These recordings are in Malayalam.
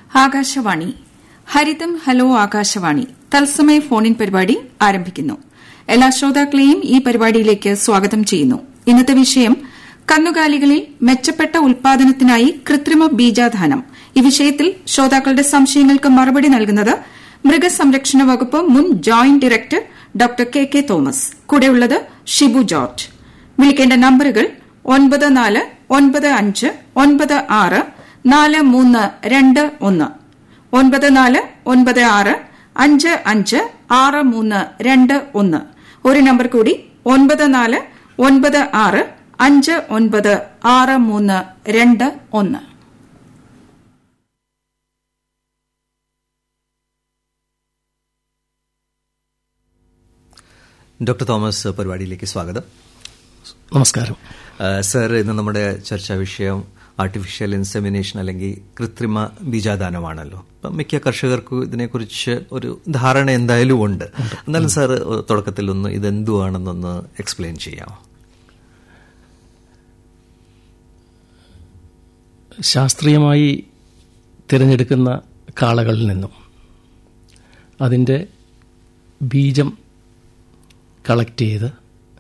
ആകാശവാണി ഹരിതം ഹലോ ആകാശവാണി തത്സമയ ഫോണിൻ പരിപാടി ആരംഭിക്കുന്നു എല്ലാ ശ്രോതാക്കളെയും ഈ പരിപാടിയിലേക്ക് സ്വാഗതം ചെയ്യുന്നു ഇന്നത്തെ വിഷയം കന്നുകാലികളിൽ മെച്ചപ്പെട്ട ഉൽപാദനത്തിനായി കൃത്രിമ ബീജാധാനം ഈ വിഷയത്തിൽ ശ്രോതാക്കളുടെ സംശയങ്ങൾക്ക് മറുപടി നൽകുന്നത് മൃഗസംരക്ഷണ വകുപ്പ് മുൻ joint director doctor K K Thomas കൂടെയുള്ളത് ഷിബു ജോർജ് വിളിക്കേണ്ട നമ്പറുകൾ ഒൻപത് നാല് ഒൻപത് അഞ്ച് ഒൻപത് ആറ് നാല് മൂന്ന് രണ്ട് ഒന്ന് ഒൻപത് നാല് ഒൻപത് ആറ് അഞ്ച് അഞ്ച് ആറ് മൂന്ന് രണ്ട് ഒന്ന് ഒരു നമ്പർ കൂടി ഒൻപത് നാല് ഒൻപത് ആറ് അഞ്ച് ഒൻപത് ആറ് മൂന്ന് രണ്ട് ഒന്ന് ഡോക്ടർ തോമസ് പരിപാടിയിലേക്ക് സ്വാഗതം നമസ്കാരം സർ ഇന്ന് നമ്മുടെ ചർച്ചാ വിഷയം ആർട്ടിഫിഷ്യൽ ഇൻസെമിനേഷൻ അല്ലെങ്കിൽ കൃത്രിമ ബീജാദാനമാണല്ലോ അപ്പം മിക്ക കർഷകർക്കും ഇതിനെക്കുറിച്ച് ഒരു ധാരണ എന്തായാലും ഉണ്ട് എന്നാലും സാർ തുടക്കത്തിൽ ഒന്ന് ഇതെന്തുവാണെന്നൊന്ന് എക്സ്പ്ലെയിൻ ചെയ്യാമോ ശാസ്ത്രീയമായി തിരഞ്ഞെടുക്കുന്ന കാളകളിൽ നിന്നും അതിൻ്റെ ബീജം കളക്ട് ചെയ്ത്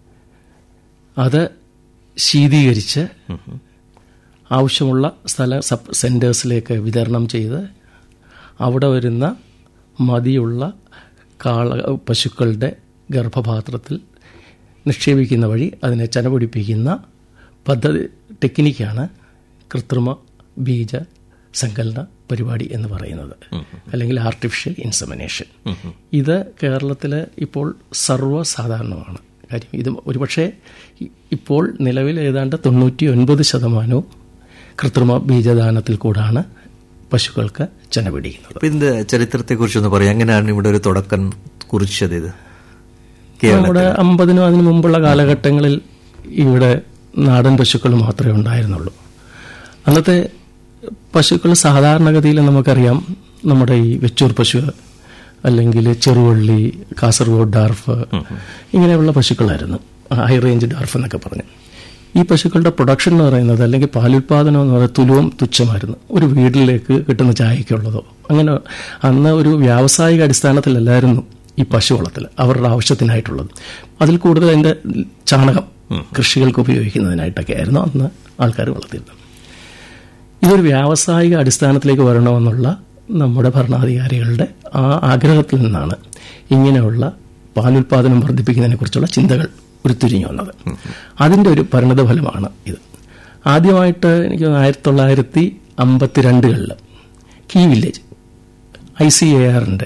അത് ശീതീകരിച്ച് ആവശ്യമുള്ള സ്ഥല സബ് സെൻറ്റേഴ്സിലേക്ക് വിതരണം ചെയ്ത് അവിടെ വരുന്ന മതിയുള്ള കാള പശുക്കളുടെ ഗർഭപാത്രത്തിൽ നിക്ഷേപിക്കുന്ന വഴി അതിനെ ചനപിടിപ്പിക്കുന്ന പദ്ധതി ടെക്നിക്കാണ് കൃത്രിമ ബീജ സങ്കലന പരിപാടി എന്ന് പറയുന്നത് അല്ലെങ്കിൽ ആർട്ടിഫിഷ്യൽ ഇൻസമിനേഷൻ ഇത് കേരളത്തിൽ ഇപ്പോൾ സർവ്വസാധാരണമാണ് കാര്യം ഇത് ഒരുപക്ഷെ ഇപ്പോൾ നിലവിൽ ഏതാണ്ട് തൊണ്ണൂറ്റി ഒൻപത് ശതമാനവും കൃത്രിമ ബീജദാനത്തിൽ കൂടാണ് പശുക്കൾക്ക് ചെന പിടിക്കുന്നത് അപ്പൊ ഇതിന്റെ ചരിത്രത്തെ കുറിച്ചൊന്ന് പറയാം എങ്ങനെയാണ് ഇവിടെ ഒരു തുടക്കം കുറിച്ചത് ഇത് നമ്മുടെ അമ്പതിനും അതിനു മുമ്പുള്ള കാലഘട്ടങ്ങളിൽ ഇവിടെ നാടൻ പശുക്കൾ മാത്രമേ ഉണ്ടായിരുന്നുള്ളൂ അന്നത്തെ പശുക്കൾ സാധാരണഗതിയിൽ നമുക്കറിയാം നമ്മുടെ ഈ വെച്ചൂർ പശു അല്ലെങ്കിൽ ചെറുവള്ളി കാസർഗോഡ് ഡാർഫ് ഇങ്ങനെയുള്ള പശുക്കളായിരുന്നു ഹൈ റേഞ്ച് ഡാർഫ് എന്നൊക്കെ പറഞ്ഞു ഈ പശുക്കളുടെ പ്രൊഡക്ഷൻ എന്ന് പറയുന്നത് അല്ലെങ്കിൽ പാലുൽപാദനം എന്ന് പറയുന്നത് തുലവും തുച്ഛമായിരുന്നു ഒരു വീട്ടിലേക്ക് കിട്ടുന്ന ചായക്കുള്ളതോ അങ്ങനെ അന്ന് ഒരു വ്യാവസായിക അടിസ്ഥാനത്തിലല്ലായിരുന്നു ഈ പശു വളർത്തൽ അവരുടെ ആവശ്യത്തിനായിട്ടുള്ളത് അതിൽ കൂടുതൽ അതിൻ്റെ ചാണകം കൃഷികൾക്ക് ഉപയോഗിക്കുന്നതിനായിട്ടൊക്കെ ആയിരുന്നു അന്ന് ആൾക്കാർ വളർത്തിയിരുന്നത് ഇതൊരു വ്യാവസായിക അടിസ്ഥാനത്തിലേക്ക് വരണമെന്നുള്ള നമ്മുടെ ഭരണാധികാരികളുടെ ആ ആഗ്രഹത്തിൽ നിന്നാണ് ഇങ്ങനെയുള്ള പാലുൽപാദനം വർദ്ധിപ്പിക്കുന്നതിനെക്കുറിച്ചുള്ള ചിന്തകൾ ഉരുത്തിരിഞ്ഞു വന്നത് അതിൻ്റെ ഒരു പരിണതഫലമാണ് ഇത് ആദ്യമായിട്ട് എനിക്ക് ആയിരത്തി തൊള്ളായിരത്തി അമ്പത്തിരണ്ടുകളിൽ key village I C A ആറിൻ്റെ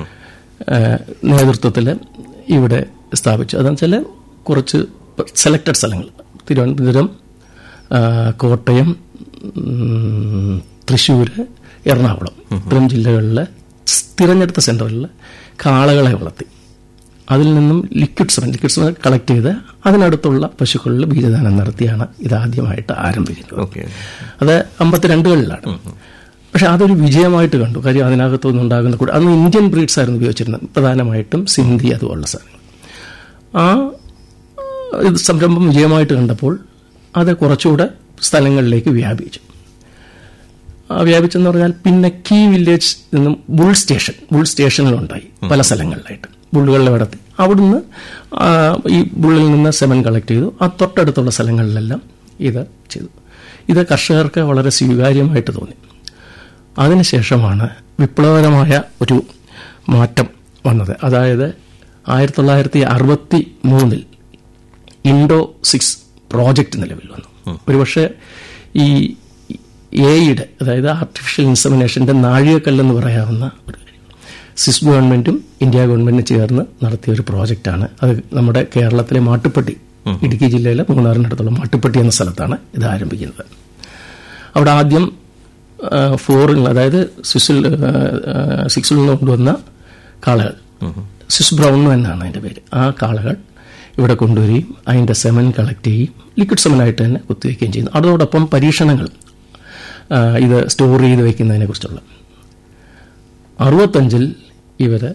നേതൃത്വത്തിൽ ഇവിടെ സ്ഥാപിച്ചു അതെന്ന് വെച്ചാൽ കുറച്ച് സെലക്റ്റഡ് സ്ഥലങ്ങൾ തിരുവനന്തപുരം കോട്ടയം തൃശ്ശൂർ എറണാകുളം ഇത്തരം ജില്ലകളിലെ തിരഞ്ഞെടുത്ത സെന്ററുകളിൽ കാളകളെ വളർത്തി അതിൽ നിന്നും liquid semen liquid semen collect ചെയ്ത് അതിനടുത്തുള്ള പശുക്കളിൽ ബീജദാനം നടത്തിയാണ് ഇതാദ്യമായിട്ട് ആരംഭിക്കുന്നത് അത് അമ്പത്തിരണ്ടുകളിലാണ് പക്ഷെ അതൊരു വിജയമായിട്ട് കണ്ടു കാര്യം അതിനകത്തുനിന്ന് ഉണ്ടാകുന്ന കൂടെ അന്ന് ഇന്ത്യൻ ബ്രീഡ്സ് ആയിരുന്നു ഉപയോഗിച്ചിരുന്നത് പ്രധാനമായിട്ടും സിന്ധി അതുപോലുള്ള സാധനങ്ങൾ ആ ഇത് സംരംഭം വിജയമായിട്ട് കണ്ടപ്പോൾ അത് കുറച്ചുകൂടെ സ്ഥലങ്ങളിലേക്ക് വ്യാപിച്ചു വ്യാപിച്ചെന്ന് പറഞ്ഞാൽ പിന്നെ കീ വില്ലേജ് നിന്നും ബുൾ സ്റ്റേഷൻ ബുൾ സ്റ്റേഷനിലുണ്ടായി പല സ്ഥലങ്ങളിലായിട്ട് ബുള്ളുകളിൽ നടത്തി അവിടുന്ന് ഈ ബുള്ളിൽ നിന്ന് സെമൻ കളക്ട് ചെയ്തു ആ തൊട്ടടുത്തുള്ള സ്ഥലങ്ങളിലെല്ലാം ഇത് ചെയ്തു ഇത് കർഷകർക്ക് വളരെ സ്വീകാര്യമായിട്ട് തോന്നി അതിനുശേഷമാണ് വിപ്ലവകരമായ ഒരു മാറ്റം വന്നത് അതായത് ആയിരത്തി തൊള്ളായിരത്തി അറുപത്തി മൂന്നിൽ ഇൻഡോ സിക്സ് പ്രോജക്റ്റ് നിലവിൽ വന്നു ഒരുപക്ഷെ ഈ എയുടെ അതായത് ആർട്ടിഫിഷ്യൽ ഇൻസമിനേഷന്റെ നാഴികക്കല്ലെന്ന് പറയാവുന്ന ഒരു സിസ് ഗവൺമെന്റും ഇന്ത്യ ഗവൺമെന്റും ചേർന്ന് നടത്തിയ ഒരു പ്രോജക്റ്റാണ് അത് നമ്മുടെ കേരളത്തിലെ മാട്ടുപ്പെട്ടി ഇടുക്കി ജില്ലയിലെ മൂന്നാറിനടുത്തുള്ള മാട്ടുപ്പെട്ടി എന്ന സ്ഥലത്താണ് ഇത് ആരംഭിക്കുന്നത് അവിടെ ആദ്യം ഫോറിൽ അതായത് സ്വിസിൽ സിക്സിൽ നിന്ന് കൊണ്ടുവന്ന കാളകൾ സ്വിസ് ബ്രൗൺ എന്നാണ് അതിന്റെ പേര് ആ കാളകൾ ഇവിടെ കൊണ്ടുവരികയും അതിന്റെ സെമൻ കളക്ട് ചെയ്യുകയും ലിക്വിഡ് സെമനായിട്ട് തന്നെ കുത്തിവെക്കുകയും ചെയ്യുന്നു അതോടൊപ്പം പരീക്ഷണങ്ങൾ ഇത് സ്റ്റോർ ചെയ്ത് വെക്കുന്നതിനെ കുറിച്ചുള്ള അറുപത്തഞ്ചിൽ ഇവർ